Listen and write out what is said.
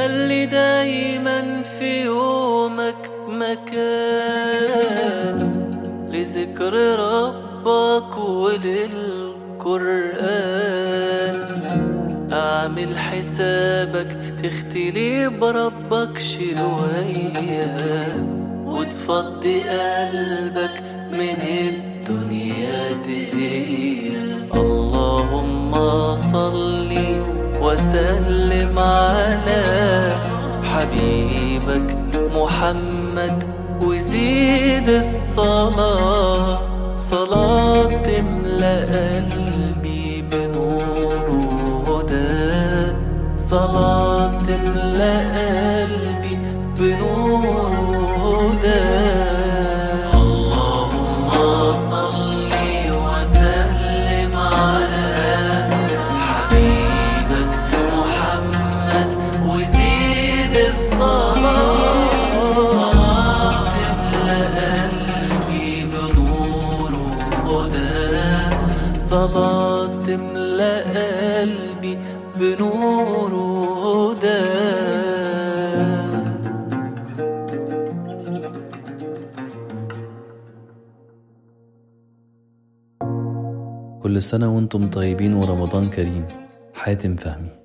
خلي دايما في يومك مكان لذكر ربك وللقرآن اعمل حسابك تختلي بربك شوية وتفضي قلبك من الدنيا دي اللهم صل وسلم على حبيبك محمد وزيد الصلاة صلاة تملأ قلبي بنور وهدى صلاة تملأ قلبي بنور وهدى اللهم صل وسلم على حبيبك محمد وزيد الصلاة صلاة تملأ قلبي بنور وهدى صلاة تملأ قلبي بنور وهدى كل سنة وانتم طيبين ورمضان كريم حاتم فهمي